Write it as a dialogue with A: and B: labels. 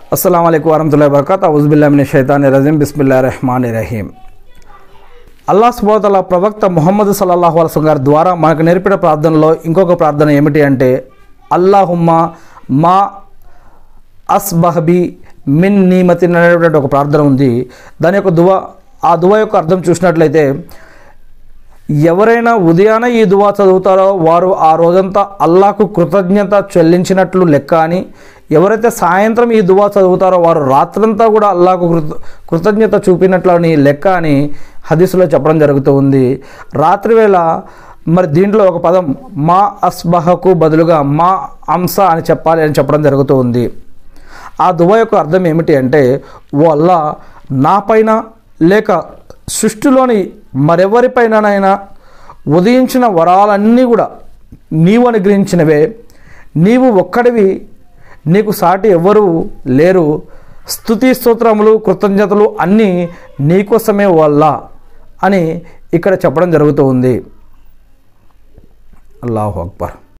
A: అస్సలం అయికు వరహతుల్లా వరకత్ అవుజుబిల్లామిన షైతాన్ రజీం బిస్మిల్లా రెహమాన్ రహీం అల్లాహ్ సుబోతల ప్రవక్త ముహమ్మద్ సల్లల్లాహు అలసం గారి ద్వారా మనకు నేర్పిన ప్రార్థనలో ఇంకొక ప్రార్థన ఏమిటి అంటే అల్లాహుమ్మ మా అస్బహబి మిన్ నీమతిన్ అనేటువంటి ఒక ప్రార్థన ఉంది దాని యొక్క దువా ఆ దువా యొక్క అర్థం చూసినట్లయితే ఎవరైనా ఉదయాన ఈ దువా చదువుతారో వారు ఆ రోజంతా అల్లాకు కృతజ్ఞత చెల్లించినట్లు లెక్క అని ఎవరైతే సాయంత్రం ఈ దువా చదువుతారో వారు రాత్రంతా కూడా అల్లాకు కృత కృతజ్ఞత చూపినట్లు అని లెక్క అని హదీసులో చెప్పడం జరుగుతూ ఉంది రాత్రి వేళ మరి దీంట్లో ఒక పదం మా అస్బహకు బదులుగా మా అంస అని చెప్పాలి అని చెప్పడం జరుగుతూ ఉంది ఆ దువా యొక్క అర్థం ఏమిటి అంటే ఓ అల్లా నా పైన లేక సృష్టిలోని మరెవరిపైననైనా ఉదయించిన వరాలన్నీ కూడా నీవు అనుగ్రహించినవే నీవు ఒక్కడివి నీకు సాటి ఎవ్వరూ లేరు స్తుతి స్తోత్రములు కృతజ్ఞతలు అన్నీ నీకోసమే వల్ల అని ఇక్కడ చెప్పడం జరుగుతూ ఉంది అల్లాహు అక్బర్